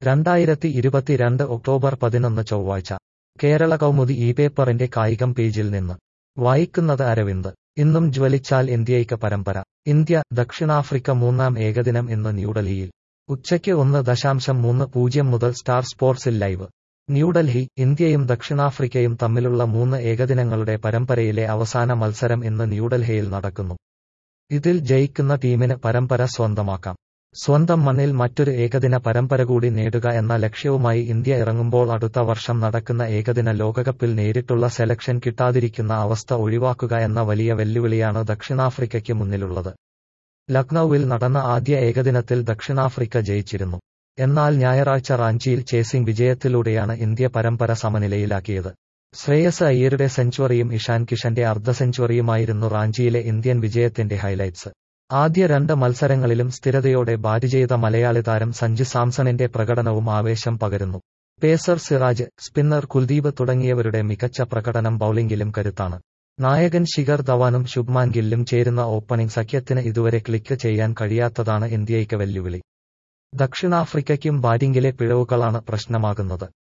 രണ്ടായിരത്തി ഇരുപത്തിരണ്ട് ഒക്ടോബർ പതിനൊന്ന് ചൊവ്വാഴ്ച കേരള കൗമുദി ഈ പേപ്പറിന്റെ കായികം പേജിൽ നിന്ന് വായിക്കുന്നത് അരവിന്ദ് ഇന്നും ജ്വലിച്ചാൽ ഇന്ത്യയ്ക്ക് പരമ്പര ഇന്ത്യ ദക്ഷിണാഫ്രിക്ക മൂന്നാം ഏകദിനം ഇന്ന് ന്യൂഡൽഹിയിൽ ഉച്ചയ്ക്ക് ഒന്ന് ദശാംശം മൂന്ന് പൂജ്യം മുതൽ സ്റ്റാർ സ്പോർട്സിൽ ലൈവ് ന്യൂഡൽഹി ഇന്ത്യയും ദക്ഷിണാഫ്രിക്കയും തമ്മിലുള്ള മൂന്ന് ഏകദിനങ്ങളുടെ പരമ്പരയിലെ അവസാന മത്സരം ഇന്ന് ന്യൂഡൽഹിയിൽ നടക്കുന്നു ഇതിൽ ജയിക്കുന്ന ടീമിന് പരമ്പര സ്വന്തമാക്കാം സ്വന്തം മണ്ണിൽ മറ്റൊരു ഏകദിന പരമ്പര കൂടി നേടുക എന്ന ലക്ഷ്യവുമായി ഇന്ത്യ ഇറങ്ങുമ്പോൾ അടുത്ത വർഷം നടക്കുന്ന ഏകദിന ലോകകപ്പിൽ നേരിട്ടുള്ള സെലക്ഷൻ കിട്ടാതിരിക്കുന്ന അവസ്ഥ ഒഴിവാക്കുക എന്ന വലിയ വെല്ലുവിളിയാണ് ദക്ഷിണാഫ്രിക്കയ്ക്ക് മുന്നിലുള്ളത് ലക്നൌവിൽ നടന്ന ആദ്യ ഏകദിനത്തിൽ ദക്ഷിണാഫ്രിക്ക ജയിച്ചിരുന്നു എന്നാൽ ഞായറാഴ്ച റാഞ്ചിയിൽ ചേസിംഗ് വിജയത്തിലൂടെയാണ് ഇന്ത്യ പരമ്പര സമനിലയിലാക്കിയത് ശ്രേയസ് അയ്യരുടെ സെഞ്ചുറിയും ഇഷാൻ കിഷന്റെ അർദ്ധ സെഞ്ചുറിയുമായിരുന്നു റാഞ്ചിയിലെ ഇന്ത്യൻ വിജയത്തിന്റെ ഹൈലൈറ്റ്സ് ആദ്യ രണ്ട് മത്സരങ്ങളിലും സ്ഥിരതയോടെ ബാറ്റ് ചെയ്ത മലയാളി താരം സഞ്ജു സാംസണിന്റെ പ്രകടനവും ആവേശം പകരുന്നു പേസർ സിറാജ് സ്പിന്നർ കുൽദീപ് തുടങ്ങിയവരുടെ മികച്ച പ്രകടനം ബൌളിംഗിലും കരുത്താണ് നായകൻ ശിഖർ ധവാനും ശുഭ്മാൻ ഗില്ലും ചേരുന്ന ഓപ്പണിംഗ് സഖ്യത്തിന് ഇതുവരെ ക്ലിക്ക് ചെയ്യാൻ കഴിയാത്തതാണ് ഇന്ത്യയ്ക്ക് വെല്ലുവിളി ദക്ഷിണാഫ്രിക്കയ്ക്കും ബാറ്റിംഗിലെ പിഴവുകളാണ് പ്രശ്നമാകുന്നത്